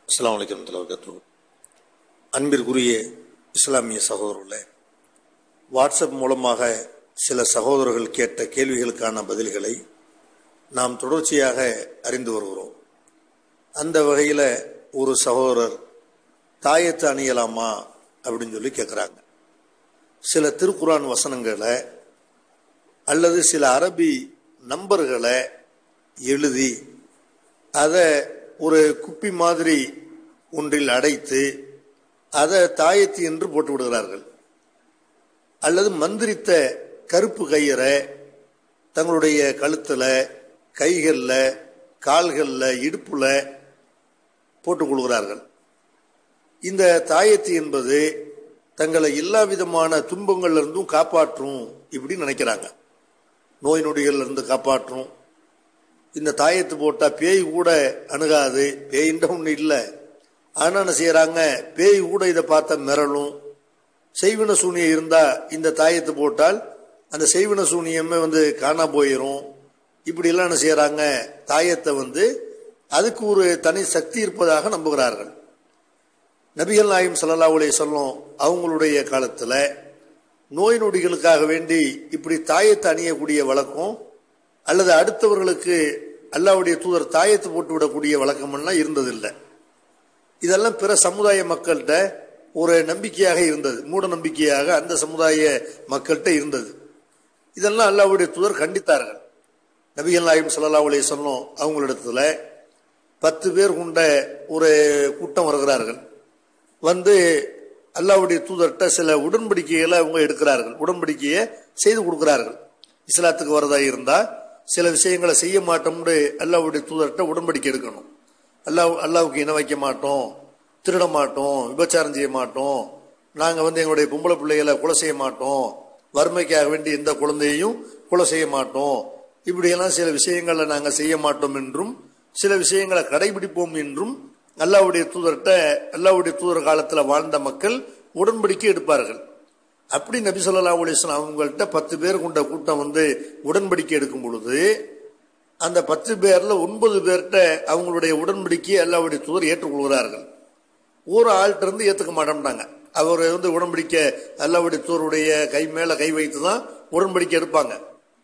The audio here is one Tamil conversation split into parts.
அஸ்லாம் வலைக்கம் வரகத்து அன்பிற்குரிய இஸ்லாமிய சகோதரர்களே வாட்ஸ்அப் மூலமாக சில சகோதரர்கள் கேட்ட கேள்விகளுக்கான பதில்களை நாம் தொடர்ச்சியாக அறிந்து வருகிறோம் அந்த வகையில் ஒரு சகோதரர் தாயத்து அணியலாமா அப்படின்னு சொல்லி கேட்குறாங்க சில திருக்குரான் வசனங்களை அல்லது சில அரபி நம்பர்களை எழுதி அதை ஒரு குப்பி மாதிரி ஒன்றில் அடைத்து அதை தாயத்து என்று போட்டு விடுகிறார்கள் அல்லது மந்திரித்த கருப்பு கயிறை தங்களுடைய கழுத்தில் கைகளில் கால்களில் இடுப்புல போட்டுக் கொள்கிறார்கள் இந்த தாயத்து என்பது தங்களை எல்லா விதமான துன்பங்கள்ல இருந்தும் காப்பாற்றும் இப்படி நினைக்கிறாங்க நோய் நொடிகள்ல இருந்து காப்பாற்றும் இந்த தாயத்து போட்டா பேய் கூட அணுகாது பேயின்ற ஒண்ணு இல்லை ஆனா என்ன செய்யறாங்க பேய் கூட இதை பார்த்த மிரளும் செய்வின சூனியம் இருந்தா இந்த தாயத்து போட்டால் அந்த செய்வின சூனியமே வந்து காணா போயிடும் இப்படி எல்லாம் என்ன செய்யறாங்க தாயத்தை வந்து அதுக்கு ஒரு தனி சக்தி இருப்பதாக நம்புகிறார்கள் நபிகள் நாயம் சல்லா உடைய சொல்லும் அவங்களுடைய காலத்துல நோய் நொடிகளுக்காக வேண்டி இப்படி தாயத்தை அணியக்கூடிய வழக்கம் அல்லது அடுத்தவர்களுக்கு அல்லாவுடைய தூதர் தாயத்து போட்டு விடக்கூடிய வழக்கமெல்லாம் இருந்ததில்லை இதெல்லாம் பிற சமுதாய மக்கள்கிட்ட ஒரு நம்பிக்கையாக இருந்தது மூட நம்பிக்கையாக அந்த சமுதாய மக்கள்கிட்ட இருந்தது இதெல்லாம் அல்லாவுடைய தூதர் கண்டித்தார்கள் நபிகள் நாயம் சல்லா உடைய சொன்னோம் அவங்களிடத்துல பத்து பேர் கொண்ட ஒரு கூட்டம் வருகிறார்கள் வந்து அல்லாவுடைய தூதர்கிட்ட சில உடன்படிக்கைகளை அவங்க எடுக்கிறார்கள் உடன்படிக்கையை செய்து கொடுக்கிறார்கள் இஸ்லாத்துக்கு வரதா இருந்தா சில விஷயங்களை செய்ய மாட்டோம்னு அல்லாவுடைய தூதர்கிட்ட உடன்படிக்கை எடுக்கணும் அல்லாஹ் அல்லாவுக்கு இணை வைக்க மாட்டோம் திருட மாட்டோம் விபச்சாரம் செய்ய மாட்டோம் நாங்கள் வந்து எங்களுடைய பொம்பளை பிள்ளைகளை கொலை செய்ய மாட்டோம் வறுமைக்காக வேண்டி எந்த குழந்தையையும் கொலை செய்ய மாட்டோம் இப்படியெல்லாம் சில விஷயங்களை நாங்கள் செய்ய மாட்டோம் என்றும் சில விஷயங்களை கடைபிடிப்போம் என்றும் அல்லாவுடைய தூதர்கிட்ட அல்லாவுடைய தூதர் காலத்தில் வாழ்ந்த மக்கள் உடன்படிக்கை எடுப்பார்கள் அப்படி நபி சொல்லா அலிஸ்லாம் அவங்கள்ட்ட பத்து பேர் கொண்ட கூட்டம் வந்து உடன்படிக்கை எடுக்கும் பொழுது அந்த பத்து பேர்ல ஒன்பது பேர்கிட்ட அவங்களுடைய உடன்படிக்கையை அல்லாவுடைய தூதர் ஏற்றுக்கொள்கிறார்கள் ஒரு ஆள்கிட்ட இருந்து ஏற்றுக்க மாட்டோம்ட்டாங்க அவர் வந்து உடன்படிக்கை அல்லாவுடைய தூதருடைய கை மேல கை வைத்து தான் உடன்படிக்கை எடுப்பாங்க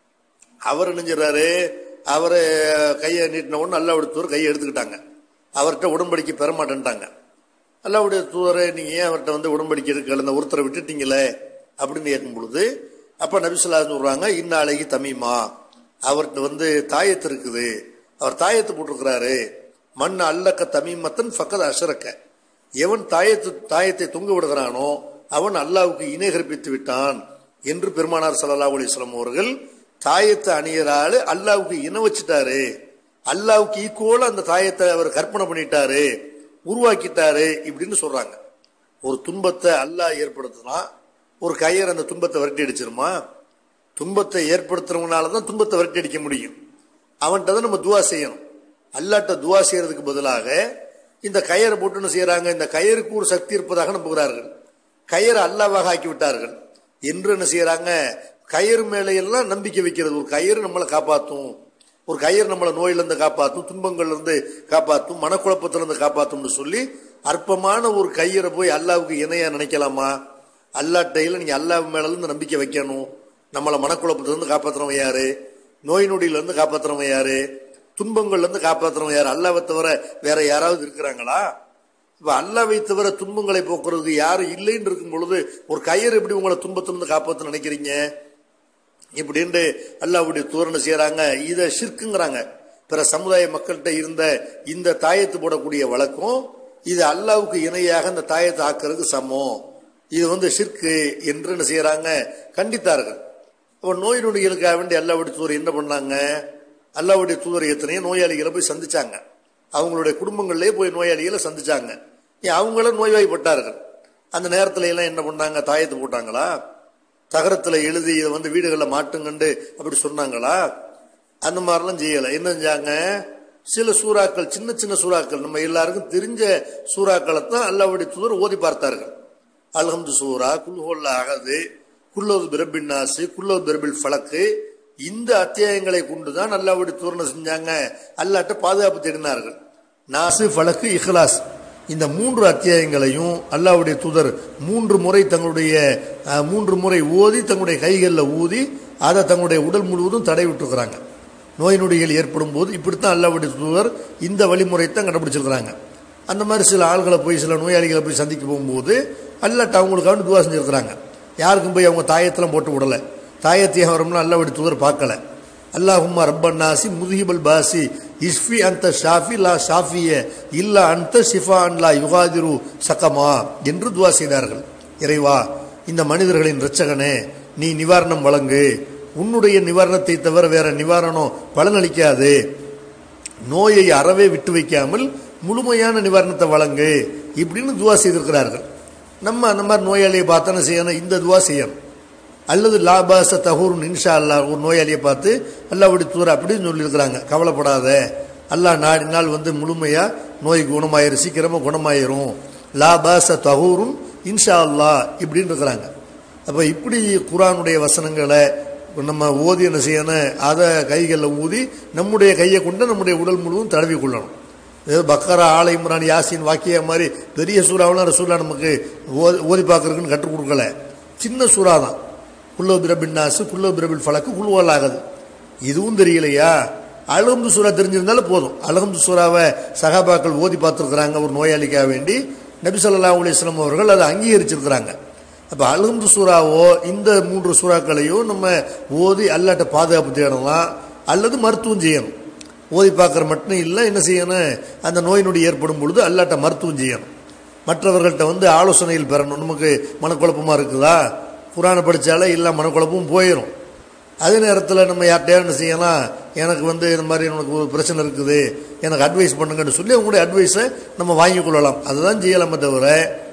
அவர் நினைஞ்சிடறாரு அவரை கையை நீட்டின உடனே அல்லாவுடைய தூதர் கையை எடுத்துக்கிட்டாங்க அவர்கிட்ட உடன்படிக்கை பெற மாட்டேன்ட்டாங்க அல்லாவுடைய தூதரை நீங்க ஏன் அவர்கிட்ட வந்து உடன்படிக்கை எடுக்கல இந்த ஒருத்தரை விட்டுட்டீங்களே அப்படின்னு கேட்கும் பொழுது அப்ப நபிசுல்லா சொல்றாங்க இந்நாளைக்கு தமிமா அவர்கிட்ட வந்து தாயத்து இருக்குது அவர் தாயத்து போட்டிருக்கிறாரு மண் அல்லக்க தமிமத்தன் ஃபக்கத் அஷரக்க எவன் தாயத்து தாயத்தை தொங்க விடுகிறானோ அவன் அல்லாவுக்கு இணை கற்பித்து விட்டான் என்று பெருமானார் சல்லா அலிஸ்லாம் அவர்கள் தாயத்தை அணியறாள் அல்லாவுக்கு இணை வச்சுட்டாரு அல்லாவுக்கு ஈக்குவல அந்த தாயத்தை அவர் கற்பனை பண்ணிட்டாரு உருவாக்கிட்டாரு இப்படின்னு சொல்றாங்க ஒரு துன்பத்தை அல்லாஹ் ஏற்படுத்தினா ஒரு கயிறு அந்த துன்பத்தை விரட்டி அடிச்சிருமா துன்பத்தை ஏற்படுத்துறவங்களால தான் துன்பத்தை விரட்டி அடிக்க முடியும் அவன்கிட்ட தான் நம்ம துவா செய்யணும் அல்லாட்ட துவா செய்யறதுக்கு பதிலாக இந்த கயிறை போட்டுன்னு செய்யறாங்க இந்த கயிறுக்கு ஒரு சக்தி இருப்பதாக நம்புகிறார்கள் கயிறு அல்லாவாக ஆக்கி விட்டார்கள் என்று என்ன செய்யறாங்க கயிறு மேல எல்லாம் நம்பிக்கை வைக்கிறது ஒரு கயிறு நம்மளை காப்பாற்றும் ஒரு கயிறு நம்மளை நோயிலிருந்து காப்பாற்றும் துன்பங்கள்ல இருந்து காப்பாற்றும் மனக்குழப்பத்திலிருந்து காப்பாற்றும்னு சொல்லி அற்பமான ஒரு கயிறை போய் அல்லாவுக்கு இணையா நினைக்கலாமா அல்லாட்டையில நீங்க அல்லாஹ் மேல இருந்து நம்பிக்கை வைக்கணும் நம்மளை மனக்குழப்பத்திலிருந்து காப்பாற்றுறவன் யாரு நோய் நொடியில இருந்து காப்பாற்றுறவன் யாரு துன்பங்கள்ல இருந்து காப்பாற்றுறவன் யாரு அல்லாவை தவிர வேற யாராவது இருக்கிறாங்களா இப்ப அல்லாவை தவிர துன்பங்களை போக்குறதுக்கு யாரும் இல்லைன்னு இருக்கும் பொழுது ஒரு கயிறு எப்படி உங்களை துன்பத்திலிருந்து காப்பாற்ற நினைக்கிறீங்க இப்படின்னு அல்லாவுடைய தோரணை செய்யறாங்க இதை ஷிர்க்குங்கிறாங்க பிற சமுதாய மக்கள்கிட்ட இருந்த இந்த தாயத்து போடக்கூடிய வழக்கம் இது அல்லாவுக்கு இணையாக இந்த தாயத்தை ஆக்குறதுக்கு சமம் இது வந்து ஷிர்க்கு என்று என்ன செய்யறாங்க கண்டித்தார்கள் இப்போ நோய் நொடிகளுக்காக வேண்டி அல்லாவுடைய தூதர் என்ன பண்ணாங்க அல்லாவுடைய தூதர் எத்தனையோ நோயாளிகளை போய் சந்திச்சாங்க அவங்களுடைய குடும்பங்கள்லயே போய் நோயாளிகளை சந்திச்சாங்க அவங்களும் நோய்வாய்ப்பட்டார்கள் அந்த நேரத்துல எல்லாம் என்ன பண்ணாங்க தாயத்து போட்டாங்களா தகரத்துல எழுதி இதை வந்து வீடுகளில் மாட்டுங்கண்டு அப்படி சொன்னாங்களா அந்த மாதிரிலாம் செய்யலை என்ன செஞ்சாங்க சில சூறாக்கள் சின்ன சின்ன சூறாக்கள் நம்ம எல்லாருக்கும் தெரிஞ்ச சூறாக்களை தான் அல்லாவுடைய தூதர் ஓதி பார்த்தார்கள் அல்ஹம்து சூரா குல்ஹோல்ல அகது குல்லோது பிரபின்னாசு குல்லோது பிரபில் ஃபலக்கு இந்த அத்தியாயங்களை கொண்டுதான் அல்லாவுடைய தூரணை செஞ்சாங்க அல்லாட்ட பாதுகாப்பு தேடினார்கள் நாசு ஃபலக்கு இஹ்லாஸ் இந்த மூன்று அத்தியாயங்களையும் அல்லாஹ்வுடைய தூதர் மூன்று முறை தங்களுடைய அஹ், மூன்று முறை ஓதி தங்களுடைய கைகளில் ஊதி அதை தங்களுடைய உடல் முழுவதும் தடை விட்டுருக்கிறாங்க நோய் நொடிகள் ஏற்படும் போது இப்படித்தான் அல்லாஹ்வுடைய தூதர் இந்த வழிமுறை தான் கண்டுபிடிச்சிருக்கிறாங்க அந்த மாதிரி சில ஆள்களை போய் சில நோயாளிகளை போய் சந்திக்க போகும்போது அல்லாட்ட அவங்களுக்காக துவா செஞ்சிருக்கிறாங்க யாருக்கும் போய் அவங்க தாயத்தெல்லாம் போட்டு விடலை தாயத்தையும் வரும்னு அல்லாவுடைய தூதர் பார்க்கல அல்லாஹும்மா ரப்பன்னாசி முதுகிபல் பாசி இஸ்ஃபி அந்த ஷாஃபி லா ஷாஃபிய இல்லா அந்த ஷிஃபா அன் லா யுகாதிரு சகமா என்று துவா செய்தார்கள் இறைவா இந்த மனிதர்களின் இரட்சகனே நீ நிவாரணம் வழங்கு உன்னுடைய நிவாரணத்தை தவிர வேற நிவாரணம் பலனளிக்காது நோயை அறவே விட்டு வைக்காமல் முழுமையான நிவாரணத்தை வழங்கு இப்படின்னு துவா செய்திருக்கிறார்கள் நம்ம அந்த மாதிரி நோயாளியை பார்த்தா செய்யணும் இந்த துவா செய்யணும் அல்லது லாபாச தகூர் இன்ஷா அல்லா ஒரு நோயாளியை பார்த்து அல்லாவுடைய தூர அப்படின்னு சொல்லியிருக்கிறாங்க கவலைப்படாத அல்லாஹ் நாடினால் வந்து முழுமையா நோய் குணமாயிரும் சீக்கிரமா குணமாயிரும் லாபாச தகூரும் இன்ஷா அல்லா இப்படின்னு இருக்கிறாங்க அப்போ இப்படி குரானுடைய வசனங்களை நம்ம ஓதி என்ன செய்யணும் அதை கைகளில் ஊதி நம்முடைய கையை கொண்டு நம்முடைய உடல் முழுவதும் தடவி கொள்ளணும் ஏதோ பக்கரா ஆலை இம்ரான் யாசின் வாக்கிய மாதிரி பெரிய சூறாவெல்லாம் ரசூலா நமக்கு ஓதி ஓதி பார்க்கறதுக்குன்னு கற்றுக் கொடுக்கல சின்ன சூறா தான் குல்லோ பிரபின் நாசு குல்லோ பிரபின் ஃபலக்கு குழுவால் ஆகுது இதுவும் தெரியலையா அலகம்து சூறா தெரிஞ்சிருந்தாலும் போதும் அலகம்து சூறாவை சகாபாக்கள் ஓதி பார்த்துருக்குறாங்க ஒரு நோயாளிக்காக வேண்டி நபி ஸல்லல்லாஹு அலைஹி வஸல்லம் அவர்கள் அதை அங்கீகரிச்சிருக்கிறாங்க அப்போ அல்ஹம்து சூறாவோ இந்த மூன்று சூறாக்களையோ நம்ம ஓதி அல்லாட்ட பாதுகாப்பு தேடலாம் அல்லது மருத்துவம் செய்யணும் ஓதி பார்க்குற மட்டும் இல்லை என்ன செய்யணும் அந்த நோய் நொடி ஏற்படும் பொழுது அல்லாட்ட மருத்துவம் செய்யணும் மற்றவர்கள்ட்ட வந்து ஆலோசனையில் பெறணும் நமக்கு மனக்குழப்பமாக இருக்குதா குரானை படித்தாலே இல்லை மனக்குழப்பமும் போயிடும் அதே நேரத்தில் நம்ம யார்கிட்டயா என்ன செய்யலாம் எனக்கு வந்து இந்த மாதிரி எனக்கு ஒரு பிரச்சனை இருக்குது எனக்கு அட்வைஸ் பண்ணுங்கன்னு சொல்லி அவங்களுடைய அட்வைஸை நம்ம வாங்கிக் கொள்ளலாம் அதுதான் செய்யலாமே தவிர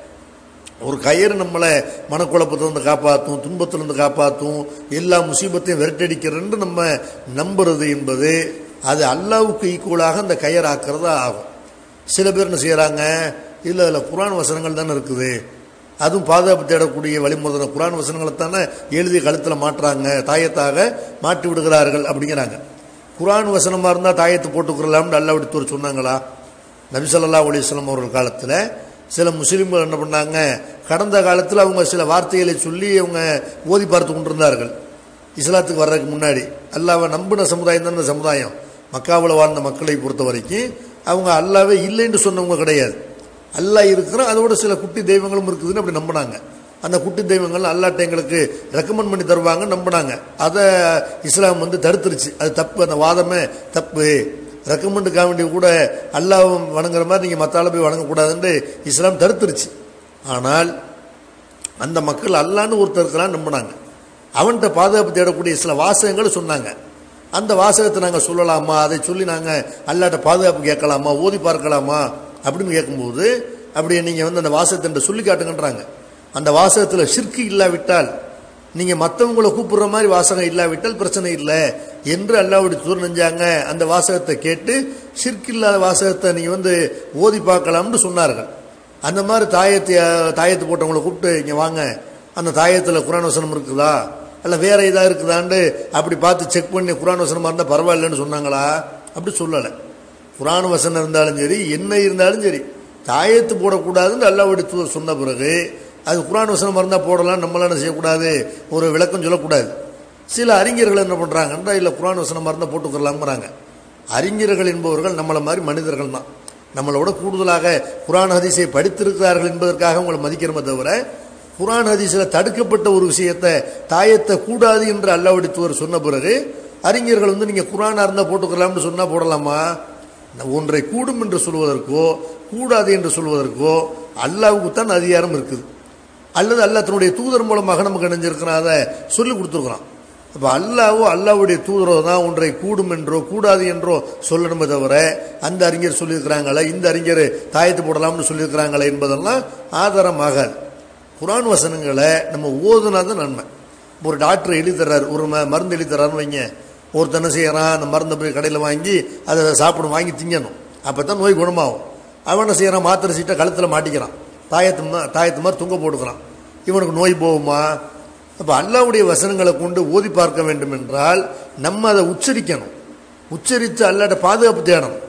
ஒரு கயிறு நம்மளை மனக்குழப்பத்திலிருந்து காப்பாற்றும் துன்பத்திலிருந்து காப்பாற்றும் எல்லா முசீபத்தையும் விரட்டடிக்கிறன்னு நம்ம நம்புறது என்பது அது அல்லாவுக்கு ஈக்குவலாக அந்த கயிறு ஆக்கிறதா ஆகும் சில பேர் என்ன செய்கிறாங்க இல்லை அதில் குரான் வசனங்கள் தானே இருக்குது அதுவும் பாதுகாப்பு தேடக்கூடிய வழிமுறை குரான் வசனங்களை தானே எழுதி கழுத்தில் மாட்டுறாங்க தாயத்தாக மாட்டி விடுகிறார்கள் அப்படிங்கிறாங்க குரான் வசனமாக இருந்தால் தாயத்தை போட்டுக்கிறலாம்னு அல்லாவுடைய தூர் சொன்னாங்களா நபி ஸல்லல்லாஹு அலைஹி வஸல்லம் அவர்கள் காலத்தில் சில முஸ்லீம்கள் என்ன பண்ணாங்க கடந்த காலத்தில் அவங்க சில வார்த்தைகளை சொல்லி அவங்க ஓதி பார்த்து கொண்டிருந்தார்கள் இஸ்லாத்துக்கு வர்றதுக்கு முன்னாடி அல்லாவை நம்பின சமுதாயம் தான் இந்த சமுதாயம் மக்காவில் வாழ்ந்த மக்களை பொறுத்த வரைக்கும் அவங்க அல்லாவே இல்லைன்னு சொன்னவங்க கிடையாது அல்லாஹ் இருக்கிறோம் அதோட சில குட்டி தெய்வங்களும் இருக்குதுன்னு அப்படி நம்பினாங்க அந்த குட்டி தெய்வங்கள் அல்லாட்ட எங்களுக்கு ரெக்கமெண்ட் பண்ணி தருவாங்க நம்பினாங்க அதை இஸ்லாம் வந்து தடுத்துருச்சு அது தப்பு அந்த வாதமே தப்பு ரெக்கமெண்டுக்காக வேண்டி கூட அல்லாஹ் வணங்குற மாதிரி நீங்கள் மற்ற ஆளை போய் வணங்கக்கூடாதுன்னு இஸ்லாம் தடுத்துருச்சு ஆனால் அந்த மக்கள் அல்லான்னு ஒருத்தர் இருக்கிறான்னு நம்பினாங்க அவன்கிட்ட பாதுகாப்பு தேடக்கூடிய சில வாசகங்களை சொன்னாங்க அந்த வாசகத்தை நாங்கள் சொல்லலாமா அதை சொல்லி நாங்கள் அல்லாட்ட பாதுகாப்பு கேட்கலாமா ஓதி பார்க்கலாமா அப்படின்னு கேட்கும்போது அப்படியே நீங்கள் வந்து அந்த வாசகத்தை சொல்லி காட்டுங்கன்றாங்க அந்த வாசகத்தில் ஷிர்க்கு இல்லாவிட்டால் நீங்கள் மற்றவங்களை கூப்பிடுற மாதிரி வாசகம் இல்லாவிட்டால் பிரச்சனை இல்லை என்று அல்லாவுடைய தூர் நெஞ்சாங்க அந்த வாசகத்தை கேட்டு ஷிர்க் இல்லாத வாசகத்தை நீங்கள் வந்து ஓதி பார்க்கலாம்னு சொன்னார்கள் அந்த மாதிரி தாயத்தை தாயத்து போட்டவங்களை கூப்பிட்டு இங்கே வாங்க அந்த தாயத்தில் குரான் வசனம் இருக்குதா அல்ல வேற இதாக இருக்குதான்னு அப்படி பார்த்து செக் பண்ணி குரான் வசனமாக இருந்தால் பரவாயில்லன்னு சொன்னாங்களா அப்படி சொல்லலை குரான் வசனம் இருந்தாலும் சரி என்ன இருந்தாலும் சரி தாயத்து போடக்கூடாதுன்னு அல்லாவுடைய தூதர் சொன்ன பிறகு அது குரான் வசனம் இருந்தால் போடலாம் நம்மளாம் என்ன செய்யக்கூடாது ஒரு விளக்கம் சொல்லக்கூடாது சில அறிஞர்கள் என்ன பண்ணுறாங்கன்னா இல்லை குரான் வசனம் இருந்தால் போட்டுக்கலாம்ங்கிறாங்க அறிஞர்கள் என்பவர்கள் நம்மளை மாதிரி மனிதர்கள் தான் நம்மளோட கூடுதலாக குரான் ஹதீஸை படித்திருக்கிறார்கள் என்பதற்காக அவங்களை மதிக்கிறோமே தவிர குரான் ஹதீஸில் தடுக்கப்பட்ட ஒரு விஷயத்தை தாயத்தை கூடாது என்று அல்லாவுடைய தூதர் சொன்ன பிறகு அறிஞர்கள் வந்து நீங்கள் குரானாக இருந்தால் போட்டுக்கலாம்னு சொன்னால் போடலாமா ஒன்றை கூடும் என்று சொல்வதற்கோ கூடாது என்று சொல்வதற்கோ அல்லாவுக்கு தான் அதிகாரம் இருக்குது அல்லது அல்லாஹ் தன்னுடைய தூதர் மூலமாக நமக்கு இணைஞ்சிருக்கிறான் அதை சொல்லி கொடுத்துருக்குறான் அப்போ அல்லாவோ அல்லாவுடைய தூதரோ தான் ஒன்றை கூடும் என்றோ கூடாது என்றோ சொல்லணுமே தவிர அந்த அறிஞர் சொல்லியிருக்கிறாங்களே இந்த அறிஞர் தாயத்து போடலாம்னு சொல்லியிருக்கிறாங்களே என்பதெல்லாம் ஆதாரமாகாது குரான் வசனங்களை நம்ம ஓதுனா தான் நன்மை ஒரு டாக்டர் எழுதி தர்றாரு ஒரு ம மருந்து எழுதி தர்றாருன்னு வைங்க ஒருத்தர் என்ன செய்யறான் அந்த மருந்தை போய் கடையில் வாங்கி அதை சாப்பிடும் வாங்கி திங்கணும் அப்போ தான் நோய் குணமாகும் அவன் என்ன செய்யறான் மாத்திரை சீட்டை கழுத்தில் மாட்டிக்கிறான் தாயத்து மா- தாயத்து மாதிரி துங்க போட்டுக்கிறான் இவனுக்கு நோய் போகுமா அப்போ அல்லாவுடைய வசனங்களை கொண்டு ஓதி பார்க்க வேண்டும் என்றால் நம்ம அதை உச்சரிக்கணும் உச்சரித்து அல்லாட்ட பாதுகாப்பு தேடணும்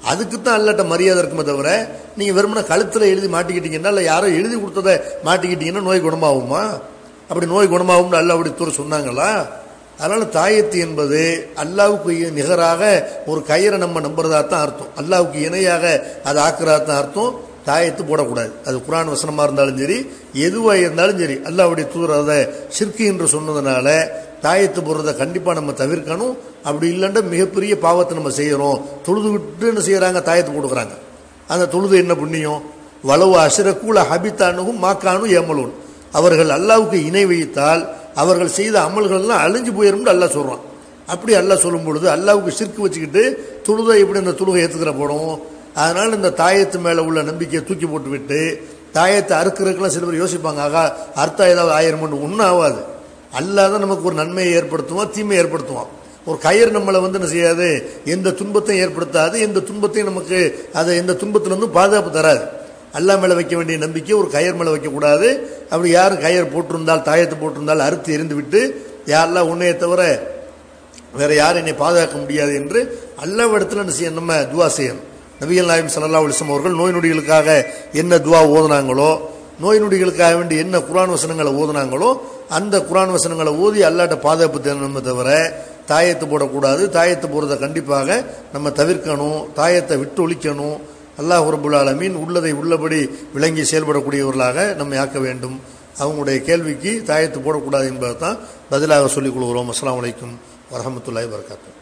அதுக்கு தான் அல்லாட்ட மரியாதை இருக்குமே தவிர நீங்க வெறுமனே கழுத்துல எழுதி மாட்டிக்கிட்டீங்கன்னா இல்ல யாரோ எழுதி கொடுத்ததை மாட்டிக்கிட்டீங்கன்னா நோய் குணமாகுமா அப்படி நோய் குணமாகும்னு அல்ல அப்படி தூர சொன்னாங்களா அதனால தாயத்து என்பது அல்லாவுக்கு நிகராக ஒரு கயிறை நம்ம நம்புறதா தான் அர்த்தம் அல்லாவுக்கு இணையாக அதை ஆக்குறதா தான் அர்த்தம் தாயத்து போடக்கூடாது அது குரான் வசனமா இருந்தாலும் சரி எதுவாக இருந்தாலும் சரி அல்லாவுடைய தூதர் அதை சிற்கு என்று சொன்னதுனால தாயத்து போடுறதை கண்டிப்பா நம்ம தவிர்க்கணும் அப்படி இல்லைன்னா மிகப்பெரிய பாவத்தை நம்ம செய்யறோம் தொழுது விட்டு என்ன செய்யறாங்க தாயத்து கொடுக்குறாங்க அந்த தொழுது என்ன புண்ணியம் வளவு அசிரக்கூல ஹபித்தானுகும் மாக்கானும் ஏமலூன் அவர்கள் அல்லாவுக்கு இணை வைத்தால் அவர்கள் செய்த அமல்கள் எல்லாம் அழிஞ்சு போயிரும் அல்லாஹ் சொல்றான் அப்படி அல்லாஹ் சொல்லும் பொழுது அல்லாவுக்கு சிற்கு வச்சுக்கிட்டு தொழுதை எப்படி இந்த தொழுகை ஏத்துக்கிற போடும் அதனால இந்த தாயத்து மேல உள்ள நம்பிக்கையை தூக்கி போட்டு விட்டு தாயத்தை அறுக்கிறதுக்கெல்லாம் சில பேர் யோசிப்பாங்க ஆகா அர்த்தம் ஏதாவது ஆயிரம் ஒன்றும் ஆகாது அல்லாஹ் தான் நமக்கு ஒரு நன்மையை ஏற்படுத்துவான் தீமையை ஏற்படுத்துவான் ஒரு கயிறு நம்மளை வந்து என்ன செய்யாது எந்த துன்பத்தையும் ஏற்படுத்தாது எந்த துன்பத்தையும் நமக்கு அதை எந்த துன்பத்திலிருந்தும் பாதுகாப்பு தராது அல்லா மேல வைக்க வேண்டிய நம்பிக்கை ஒரு கயிறு மேல வைக்கக்கூடாது அப்படி யார் கயிறு போட்டிருந்தால் தாயத்தை போட்டிருந்தால் அறுத்து எரிந்து விட்டு யாரெல்லாம் உன்னையை தவிர வேற யாரும் என்னை பாதுகாக்க முடியாது என்று அல்லாவிடத்தில் என்ன செய்ய நம்ம துவா செய்யணும் நபிகள் நாயம் சல்லா அலிஸ்லாம் அவர்கள் நோய் நொடிகளுக்காக என்ன துவா ஓதுனாங்களோ நோய் நொடிகளுக்காக வேண்டி என்ன குரான் வசனங்களை ஓதுனாங்களோ அந்த குரான் வசனங்களை ஓதி அல்லாட்ட பாதுகாப்பு தேடணுமே தவிர தாயத்து போடக்கூடாது தாயத்து போடுறதை கண்டிப்பாக நம்ம தவிர்க்கணும் தாயத்தை விட்டு ஒழிக்கணும் அல்லாஹ் ரபுல் ஆலமீன் உள்ளதை உள்ளபடி விளங்கி செயல்படக்கூடியவர்களாக நம்மை ஆக்க வேண்டும் அவங்களுடைய கேள்விக்கு தாயத்து போடக்கூடாது என்பதை தான் பதிலாக சொல்லிக் கொள்கிறோம் அஸ்லாம் வலைக்கும் வரமத்துல்லாய் வரகாத்து